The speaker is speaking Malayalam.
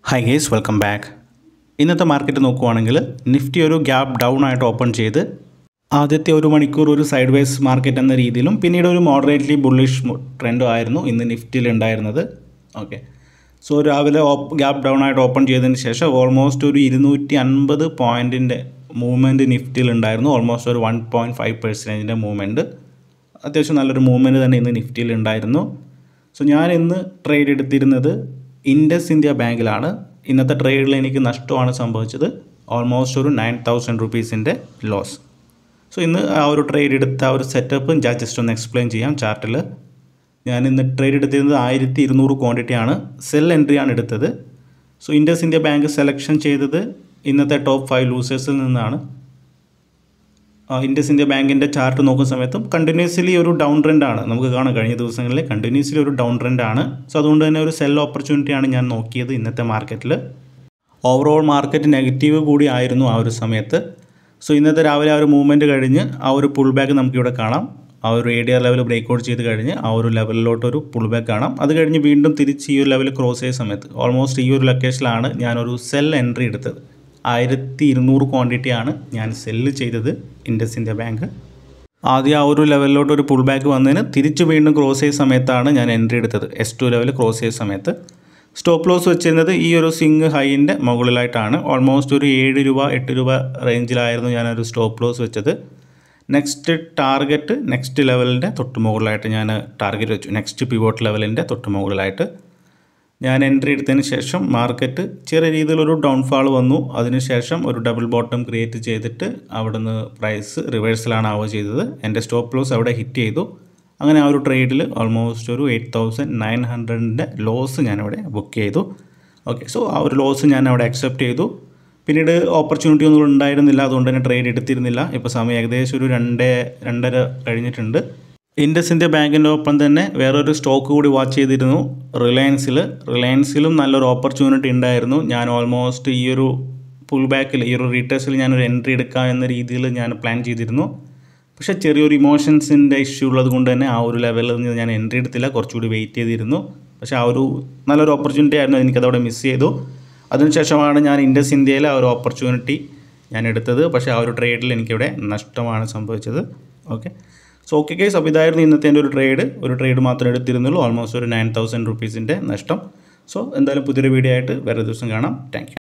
ഹായ് ഗേസ് വെൽക്കം ബാക്ക് ഇന്നത്തെ മാർക്കറ്റ് നോക്കുവാണെങ്കിൽ നിഫ്റ്റി ഒരു ഗ്യാപ്പ് ഡൗൺ ആയിട്ട് ഓപ്പൺ ചെയ്ത് ആദ്യത്തെ ഒരു മണിക്കൂർ ഒരു സൈഡ് വേസ് മാർക്കറ്റ് എന്ന രീതിയിലും പിന്നീട് ഒരു മോഡറേറ്റ്ലി ബുള്ളിഷ് ട്രെൻഡും ആയിരുന്നു ഇന്ന് നിഫ്റ്റിയിൽ ഉണ്ടായിരുന്നത് ഓക്കെ സോ രാവിലെ ഗ്യാപ്പ് ഡൗൺ ആയിട്ട് ഓപ്പൺ ചെയ്തതിന് ശേഷം ഓൾമോസ്റ്റ് ഒരു ഇരുന്നൂറ്റി അൻപത് പോയിൻറ്റിൻ്റെ മൂവ്മെൻറ്റ് നിഫ്റ്റിയിൽ ഉണ്ടായിരുന്നു ഓൾമോസ്റ്റ് ഒരു വൺ പോയിൻറ്റ് ഫൈവ് പെർസെൻറ്റേജിൻ്റെ മൂവ്മെൻറ്റ് അത്യാവശ്യം നല്ലൊരു മൂവ്മെൻറ്റ് തന്നെ ഇന്ന് നിഫ്റ്റിയിൽ ഉണ്ടായിരുന്നു സോ ഞാൻ ഇന്ന് ട്രേഡ് എടുത്തിരുന്നത് ഇൻഡസ് ഇന്ത്യ ബാങ്കിലാണ് ഇന്നത്തെ ട്രേഡിൽ എനിക്ക് നഷ്ടമാണ് സംഭവിച്ചത് ഓൾമോസ്റ്റ് ഒരു നയൻ തൗസൻഡ് റുപ്പീസിൻ്റെ ലോസ് സോ ഇന്ന് ആ ഒരു ട്രേഡ് എടുത്ത ആ ഒരു സെറ്റപ്പ് ഞാൻ ജസ്റ്റ് ഒന്ന് എക്സ്പ്ലെയിൻ ചെയ്യാം ചാർട്ടിൽ ഞാൻ ഇന്ന് ട്രേഡ് എടുത്തിരുന്നത് ആയിരത്തി ഇരുന്നൂറ് ക്വാണ്ടിറ്റിയാണ് സെൽ എൻട്രിയാണ് എടുത്തത് so IndusInd bank selection ചെയ്തത് ഇന്നത്തെ ടോപ്പ് ഫൈവ് ലൂസേഴ്സിൽ നിന്നാണ് ആ, ഇൻഡസ് ഇന്ത്യ ബാങ്കിൻ്റെ ചാർട്ട് നോക്കുന്ന സമയത്തും കണ്ടിന്യൂസ്ലി ഒരു ഡൗൺ ട്രെൻഡാണ് നമുക്ക് കാണാം കഴിഞ്ഞ ദിവസങ്ങളിൽ കണ്ടിന്യൂസ്ലി ഒരു ഡൗൺ ട്രെൻഡാണ് സോ അതുകൊണ്ട് തന്നെ ഒരു സെൽ ഓപ്പർച്യൂണിറ്റിയാണ് ഞാൻ നോക്കിയത് ഇന്നത്തെ മാർക്കറ്റിൽ ഓവറോൾ മാർക്കറ്റ് നെഗറ്റീവ് കൂടി ആയിരുന്നു ആ ഒരു സമയത്ത് സോ ഇന്നത്തെ രാവിലെ ആ ഒരു മൂവ്മെൻറ്റ് കഴിഞ്ഞ് ആ ഒരു പുൾ ബാക്ക് നമുക്കിവിടെ കാണാം ആ ഒരു ഏരിയ ലെവൽ ബ്രേക്ക് ഔട്ട് ചെയ്ത് കഴിഞ്ഞ് ആ ഒരു ലെവലിലോട്ട് ഒരു പുൾ ബാക്ക് കാണാം അത് കഴിഞ്ഞ് വീണ്ടും തിരിച്ച് ഈ ഒരു ലെവൽ ക്രോസ് ചെയ്ത സമയത്ത് ഓൾമോസ്റ്റ് ഈ ഒരു ലൊക്കേഷനിലാണ് ഞാനൊരു സെൽ എൻട്രി എടുത്തത് ആയിരത്തി ഇരുന്നൂറ് ക്വാണ്ടിറ്റിയാണ് ഞാൻ സെല്ല് ചെയ്തത് ഇൻഡസ് ഇന്ത്യ ബാങ്ക് ആദ്യം ആ ഒരു ലെവലിലോട്ട് ഒരു പുൾ ബാക്ക് വന്നതിന് തിരിച്ച് വീണ്ടും ക്രോസ് ചെയ്ത സമയത്താണ് ഞാൻ എൻട്രി എടുത്തത് എസ് ടു ലെവൽ ക്രോസ് ചെയ്ത സമയത്ത് സ്റ്റോപ്പ് ലോസ് വെച്ചിരുന്നത് ഈ ഒരു സിംഗ് ഹൈൻ്റെ മുകളിലായിട്ടാണ് ഓൾമോസ്റ്റ് ഒരു ഏഴ് രൂപ എട്ട് രൂപ റേഞ്ചിലായിരുന്നു ഞാനൊരു സ്റ്റോപ്പ് ലോസ് വെച്ചത് നെക്സ്റ്റ് ടാർഗറ്റ് നെക്സ്റ്റ് ലെവലിൻ്റെ തൊട്ട് മുകളിലായിട്ട് ഞാൻ ടാർഗറ്റ് വെച്ചു നെക്സ്റ്റ് പിവോട്ട് ലെവലിൻ്റെ തൊട്ട് മുകളിലായിട്ട് ഞാൻ എൻട്രി എടുത്തതിന് ശേഷം മാർക്കറ്റ് ചെറിയ രീതിയിലൊരു ഡൗൺഫാൾ വന്നു അതിനുശേഷം ഒരു ഡബിൾ ബോട്ടം ക്രിയേറ്റ് ചെയ്തിട്ട് അവിടുന്ന് പ്രൈസ് റിവേഴ്സലാണ് ആവുക ചെയ്തത് എൻ്റെ സ്റ്റോപ്പ് ലോസ് അവിടെ ഹിറ്റ് ചെയ്തു അങ്ങനെ ആ ഒരു ട്രേഡിൽ ഓൾമോസ്റ്റ് ഒരു എയ്റ്റ് തൗസൻഡ് നയൻ ഹൺഡ്രഡിൻ്റെ ലോസ് ഞാനിവിടെ ബുക്ക് ചെയ്തു ഓക്കെ സോ ആ ഒരു ലോസ് ഞാൻ അവിടെ അക്സെപ്റ്റ് ചെയ്തു പിന്നീട് ഓപ്പർച്യൂണിറ്റി ഒന്നും ഉണ്ടായിരുന്നില്ല അതുകൊണ്ട് തന്നെ ട്രേഡ് എടുത്തിരുന്നില്ല ഇപ്പോൾ സമയം ഏകദേശം ഒരു രണ്ട് രണ്ടര കഴിഞ്ഞിട്ടുണ്ട് ഇൻഡസ് ഇന്ത്യ ബാങ്കിൻ്റെ ഒപ്പം തന്നെ വേറൊരു സ്റ്റോക്ക് കൂടി വാച്ച് ചെയ്തിരുന്നു റിലയൻസിൽ റിലയൻസിലും നല്ലൊരു ഓപ്പർച്യൂണിറ്റി ഉണ്ടായിരുന്നു ഞാൻ ഓൾമോസ്റ്റ് ഈ ഒരു പുൾ ബാക്കിൽ ഈ ഒരു റീറ്റേഴ്സിൽ ഞാനൊരു എൻട്രി എടുക്കാം എന്ന രീതിയിൽ ഞാൻ പ്ലാൻ ചെയ്തിരുന്നു പക്ഷേ ചെറിയൊരു ഇമോഷൻസിൻ്റെ ഇഷ്യൂ ഉള്ളത് കൊണ്ട് തന്നെ ആ ഒരു ലെവലിൽ നിന്ന് ഞാൻ എൻട്രി എടുത്തില്ല കുറച്ചുകൂടി വെയിറ്റ് ചെയ്തിരുന്നു പക്ഷേ ആ ഒരു നല്ലൊരു ഓപ്പർച്യൂണിറ്റി ആയിരുന്നു എനിക്കതവിടെ മിസ് ചെയ്തു അതിനുശേഷമാണ് ഞാൻ ഇൻഡസ് ഇന്ത്യയിലെ ആ ഒരു ഓപ്പർച്യൂണിറ്റി ഞാൻ എടുത്തത് പക്ഷേ ആ ഒരു ട്രേഡിൽ എനിക്കിവിടെ നഷ്ടമാണ് സംഭവിച്ചത് ഓക്കെ സോ ഓക്കെ കേസ് അപ്പോൾ ഇതായിരുന്നു ഇന്നത്തെ എൻ്റെ ഒരു ട്രേഡ് ഒരു ട്രേഡ് മാത്രമേ എടുത്തിരുന്നുള്ളൂ ഓൾമോസ്റ്റ് ഒരു നയൻ തൗസൻഡ് റുപ്പീസിൻ്റെ നഷ്ടം സോ എന്തായാലും പുതിയൊരു വീഡിയോ ആയിട്ട് വേറെ ദിവസം കാണാം താങ്ക്